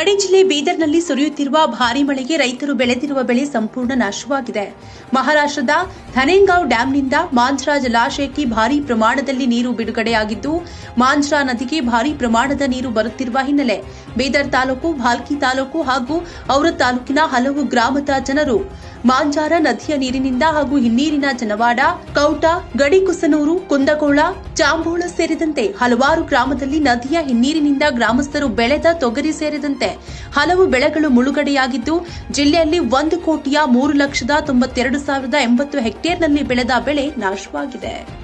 ಗಡಿ ಜಿಲ್ಲೆ ಬೀದರ್ನಲ್ಲಿ ಸುರಿಯುತ್ತಿರುವ ಭಾರೀ ಮಳೆಗೆ ರೈತರು ಬೆಳೆದಿರುವ ಬೆಳೆ ಸಂಪೂರ್ಣ ನಾಶವಾಗಿದೆ ಮಹಾರಾಷ್ಟ್ರದ ಧನೆಂಗಾಂವ್ ಡ್ಯಾಂನಿಂದ ಮಾಂಜ್ರಾ ಜಲಾಶಯಕ್ಕೆ ಭಾರೀ ಪ್ರಮಾಣದಲ್ಲಿ ನೀರು ಬಿಡುಗಡೆಯಾಗಿದ್ದು ಮಾಂಜ್ರಾ ನದಿಗೆ ಭಾರೀ ಪ್ರಮಾಣದ ನೀರು ಬರುತ್ತಿರುವ ಹಿನ್ನೆಲೆ ಬೀದರ್ ತಾಲೂಕು ಭಾಲ್ಕಿ ತಾಲೂಕು ಹಾಗೂ ಔರದ್ ತಾಲೂಕಿನ ಹಲವು ಗ್ರಾಮದ ಜನರು ಮಾಂಜಾರ ನದಿಯ ನೀರಿನಿಂದ ಹಾಗೂ ಹಿನ್ನೀರಿನ ಜನವಾಡ ಕೌಟ ಗಡಿಕುಸನೂರು ಕುಂದಗೋಳ ಚಾಂಬೋಳ ಸೇರಿದಂತೆ ಹಲವಾರು ಗ್ರಾಮದಲ್ಲಿ ನದಿಯ ಹಿನ್ನೀರಿನಿಂದ ಗ್ರಾಮಸ್ಥರು ಬೆಳೆದ ತೊಗರಿ ಸೇರಿದಂತೆ ಹಲವು ಬೆಳೆಗಳು ಮುಳುಗಡೆಯಾಗಿದ್ದು ಜಿಲ್ಲೆಯಲ್ಲಿ ಒಂದು ಕೋಟಿಯ ಮೂರು ಲಕ್ಷದ ತೊಂಬತ್ತೆರಡು ಸಾವಿರದ ಎಂಬತ್ತು ಹೆಕ್ಟೇರ್ನಲ್ಲಿ ಬೆಳೆದ ಬೆಳೆ ನಾಶವಾಗಿದೆ